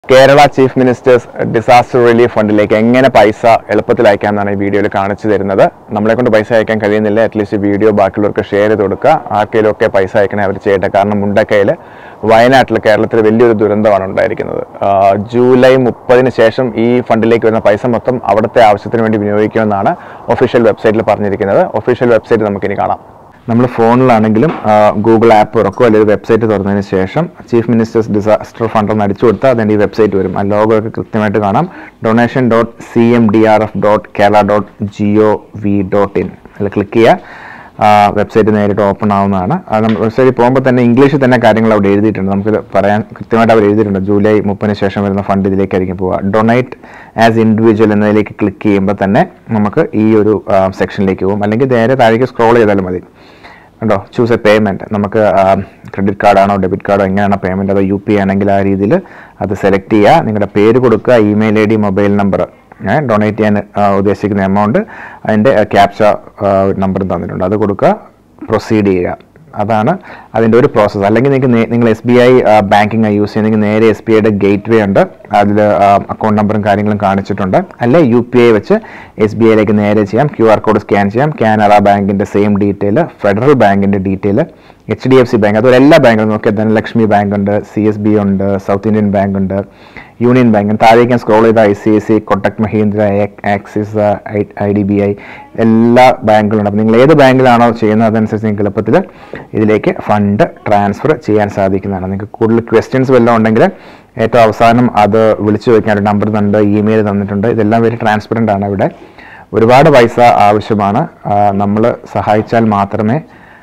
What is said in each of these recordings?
Kerala chief ministers disaster relief ഫണ്ടിലേക്ക് എങ്ങനെ പൈസ എളുപ്പത്തിൽ അയക്കാമെന്നാണ് ഈ വീഡിയോയിൽ കാണിച്ചു തരുന്നത് നമ്മളെ കൊണ്ട് പൈസ അയക്കാൻ കഴിയുന്നില്ല അറ്റ്ലീസ്റ്റ് വീഡിയോ ബാക്കിയുള്ളവർക്ക് ഷെയർ ചെയ്ത് കൊടുക്കുക ആർക്കെങ്കിലും ഒക്കെ പൈസ അയക്കണേ അവർ ചെയ്യട്ടെ കാരണം മുണ്ടക്കയിൽ വയനാട്ടിൽ കേരളത്തിൽ വലിയൊരു ദുരന്തമാണ് ഉണ്ടായിരിക്കുന്നത് ആ, ജൂലൈ മുപ്പതിന് ശേഷം ഈ ഫണ്ടിലേക്ക് വരുന്ന പൈസ മൊത്തം അവിടുത്തെ ആവശ്യത്തിന് വേണ്ടി വിനിയോഗിക്കുമെന്നാണ് ഒഫീഷ്യൽ വെബ്സൈറ്റിൽ പറഞ്ഞിരിക്കുന്നത് ഒഫീഷ്യൽ വെബ്സൈറ്റ് നമുക്കിനി കാണാം നമ്മൾ ഫോണിലാണെങ്കിലും ഗൂഗിൾ ആപ്പ് തുറക്കുക അല്ലെങ്കിൽ വെബ്സൈറ്റ് തുറന്നതിന് ശേഷം ചീഫ് മിനിസ്റ്റേഴ്സ് ഡിസാസ്റ്റർ ഫണ്ട് എന്ന് അടിച്ചു കൊടുത്താൽ അതിൻ്റെ ഈ വെബ്സൈറ്റ് വരും ആ ലോഗോ ഒക്കെ കൃത്യമായിട്ട് കാണാം donation dot C M D R F dot Kerala dot G O V dot in അതിൽ ക്ലിക്ക് ചെയ്യുക വെബ്സൈറ്റ് നേരിട്ട് ഓപ്പൺ ആവുന്നതാണ് വെബ്സൈറ്റിൽ പോകുമ്പോൾ തന്നെ ഇംഗ്ലീഷിൽ തന്നെ കാര്യങ്ങൾ അവിടെ എഴുതിയിട്ടുണ്ട് നമുക്ക് പറയാൻ കൃത്യമായിട്ട് അവർ എഴുതിയിട്ടുണ്ട് ജൂലൈ മുപ്പതിന് ശേഷം വരുന്ന ഫണ്ട് ഇതിലേക്കായിരിക്കും പോവുക ഡൊണേറ്റ് ആസ് ഇൻഡിവിജ്വൽ എന്നതിലേക്ക് ക്ലിക്ക് ചെയ്യുമ്പോൾ തന്നെ നമുക്ക് ഈ ഒരു സെക്ഷനിലേക്ക് പോകും അല്ലെങ്കിൽ നേരെ താഴേക്ക് സ്ക്രോൾ ചെയ്താലും മതി കണ്ടോ ചൂസ് എ പേയ്മെൻറ്റ് നമുക്ക് ക്രെഡിറ്റ് കാർഡാണോ ഡെബിറ്റ് കാർഡോ എങ്ങനെയാണോ പേയ്മെൻറ്റ് അതോ യു പി ആണെങ്കിൽ ആ രീതിയിൽ അത് സെലക്ട് ചെയ്യുക നിങ്ങളുടെ പേര് കൊടുക്കുക email I D mobile number donate ചെയ്യാൻ ആ, ഉദ്ദേശിക്കുന്ന എമൗണ്ട് അതിൻ്റെ ക്യാപ്ച നമ്പർ തന്നിട്ടുണ്ട് അത് കൊടുക്കുക പ്രൊസീഡ് ചെയ്യുക അതാണ് അതിൻ്റെ ഒരു പ്രോസസ്സ് അല്ലെങ്കിൽ നിങ്ങൾക്ക് നേ- നിങ്ങൾ S B I banking use ചെയ്യുന്നെങ്കിൽ നേരെ എസ് ബി ഐയുടെ ഗേറ്റ് വേ ഉണ്ട് അതിൽ അക്കൗണ്ട് നമ്പറും കാര്യങ്ങളും കാണിച്ചിട്ടുണ്ട് അല്ലെ യു പി ഐ വെച്ച് എസ് ബി ഐയിലേക്ക് നേരെ ചെയ്യാം ക്യു ആർ കോഡ് സ്കാൻ ചെയ്യാം കാനറ ബാങ്കിൻ്റെ സെയിം ഡീറ്റെയിൽ ഫെഡറൽ ബാങ്കിൻ്റെ detail H D F C bank അതുപോലെ എല്ലാ ബാങ്കുകളും നോക്കിയാൽ ധനലക്ഷ്മി ബാങ്ക് ഉണ്ട് സി എസ് ബി ഉണ്ട് സൗത്ത് ഇന്ത്യൻ ബാങ്ക് ഉണ്ട് യൂണിയൻ ബാങ്ക് താഴേക്ക് സ്ക്രോൾ ചെയ്ത I C I C Kotak Mahindra Axis I D B I എല്ലാ ബാങ്കുകളുണ്ട് അപ്പോൾ നിങ്ങൾ ഏത് ബാങ്കിലാണോ ചെയ്യുന്നത് അതനുസരിച്ച് നിങ്ങൾക്ക് എളുപ്പത്തിൽ ഇതിലേക്ക് ഫണ്ട് ട്രാൻസ്ഫർ ചെയ്യാൻ സാധിക്കുന്നതാണ് നിങ്ങൾക്ക് കൂടുതൽ ക്വസ്റ്റ്യൻസ് വല്ലതും ഉണ്ടെങ്കിൽ ഏറ്റവും അവസാനം അത് വിളിച്ചു ചോദിക്കാൻ ഒരു നമ്പർ തന്നിട്ടുണ്ട് ഇമെയിൽ തന്നിട്ടുണ്ട് ഇതെല്ലാം വെരി ട്രാൻസ്പെറൻ്റ് ആണ് ഇവിടെ ഒരുപാട് പൈസ ആവശ്യമാണ് നമ്മൾ സഹായിച്ചാൽ മാത്രമേ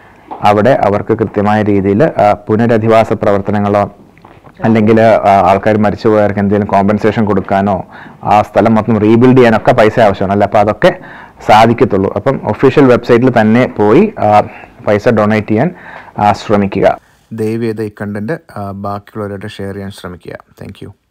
അവിടെ അവർക്ക് കൃത്യമായ രീതിയിൽ പുനരധിവാസ പ്രവർത്തനങ്ങളോ അല്ലെങ്കിൽ ആൾക്കാർ മരിച്ചുപോയവർക്ക് എന്തെങ്കിലും കോമ്പൻസേഷൻ കൊടുക്കാനോ ആ സ്ഥലം മൊത്തം റീബിൽഡ് ചെയ്യാനൊക്കെ പൈസ ആവശ്യമാണ് അല്ല അപ്പോൾ അതൊക്കെ സാധിക്കത്തുള്ളൂ അപ്പം ഒഫീഷ്യൽ വെബ്സൈറ്റിൽ തന്നെ പോയി ആ, പൈസ ഡൊണേറ്റ് ചെയ്യാൻ ആ, ശ്രമിക്കുക ദയവ് ചെയ്ത് ഈ കണ്ടന്റ് ബാക്കിയുള്ളവരായിട്ട് ഷെയർ ചെയ്യാൻ ശ്രമിക്കുക താങ്ക്